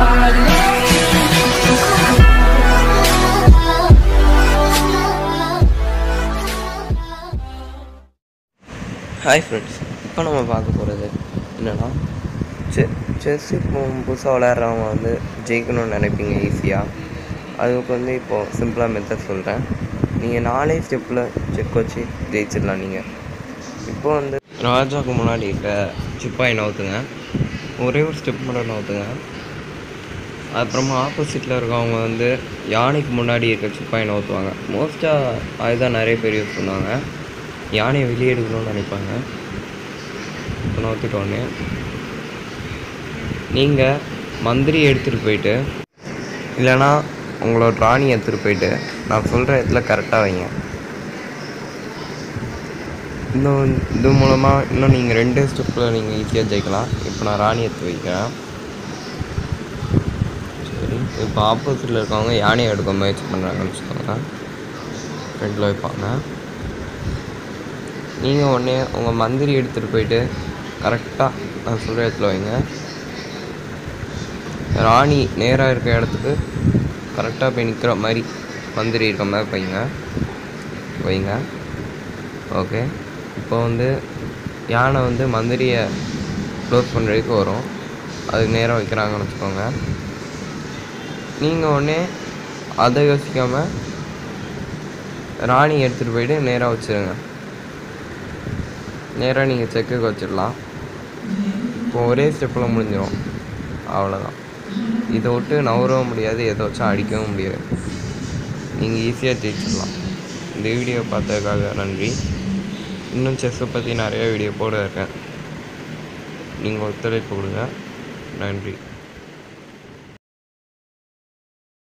hi friends இப்போ நம்ம பார்க்க போகிறது என்னென்னா செ செஸ் இப்போ புதுசாக விளையாடுறவங்க வந்து ஜெயிக்கணும்னு நினைப்பீங்க ஈஸியாக அதுக்கு வந்து இப்போது சிம்பிளாக மெத்தட் சொல்கிறேன் நீங்கள் நாலே ஸ்டெப்பில் செக் வச்சு ஜெயிச்சிடலாம் நீங்கள் இப்போ வந்து ராஜாவுக்கு முன்னாடி இருக்க சிப்பாயை நவுத்துங்க ஒரே ஒரு ஸ்டெப் மட்டும் நவுத்துங்க அப்புறமா ஆப்போசிட்டில் இருக்கவங்க வந்து யானைக்கு முன்னாடி இருக்க சிப்பாயை நவுத்துவாங்க மோஸ்ட்டாக அதுதான் நிறைய பேர் யூஸ் பண்ணுவாங்க யானையை வெளியே எடுக்கணும்னு நினைப்பாங்க இப்போ நவுத்திட்டோன்னே நீங்கள் மந்திரி எடுத்துகிட்டு போயிட்டு இல்லைன்னா உங்களோட ராணி எடுத்துகிட்டு போயிட்டு நான் சொல்கிற இடத்துல கரெக்டாக வைங்க இன்னும் இது மூலமாக இன்னும் நீங்கள் ரெண்டு ஸ்டெப்பில் நீங்கள் ஈஸியாக ஜெயிக்கலாம் இப்போ நான் ராணி எடுத்து வைக்கிறேன் சரி இப்போ ஆப்போசிட்டில் இருக்கவங்க யானையை எடுக்க முயற்சி பண்ணுறாங்கன்னு வச்சுக்கோங்க ஃப்ரெண்டில் வைப்பாங்க நீங்கள் உடனே உங்கள் மந்திரி எடுத்துகிட்டு போயிட்டு கரெக்டாக நான் சொல்கிற இடத்துல வைங்க ராணி நேராக இருக்க இடத்துக்கு கரெக்டாக போய் நிற்கிற மாதிரி மந்திரி இருக்க மாதிரி வைங்க வைங்க ஓகே இப்போ வந்து யானை வந்து மந்திரியை க்ளோஸ் பண்ணுற வரைக்கும் வரும் அதுக்கு நேராக வைக்கிறாங்கன்னு வச்சுக்கோங்க நீங்கள் உடனே அதை யோசிக்காமல் ராணி எடுத்துகிட்டு போயிட்டு நேராக வச்சுருங்க நேராக நீங்கள் செக்குக்கு வச்சிடலாம் இப்போ ஒரே ஸ்டெப்பில் முடிஞ்சிடும் அவ்வளோதான் இதை விட்டு நவரவும் முடியாது எதை வச்சும் அடிக்கவும் முடியாது நீங்கள் ஈஸியாக ஜெயிச்சிடலாம் இந்த வீடியோ பார்த்ததுக்காக நன்றி இன்னும் செஸ்ஸை பற்றி நிறைய வீடியோ போட இருக்கேன் நீங்கள் ஒத்துழைப்பு கொடுங்க நன்றி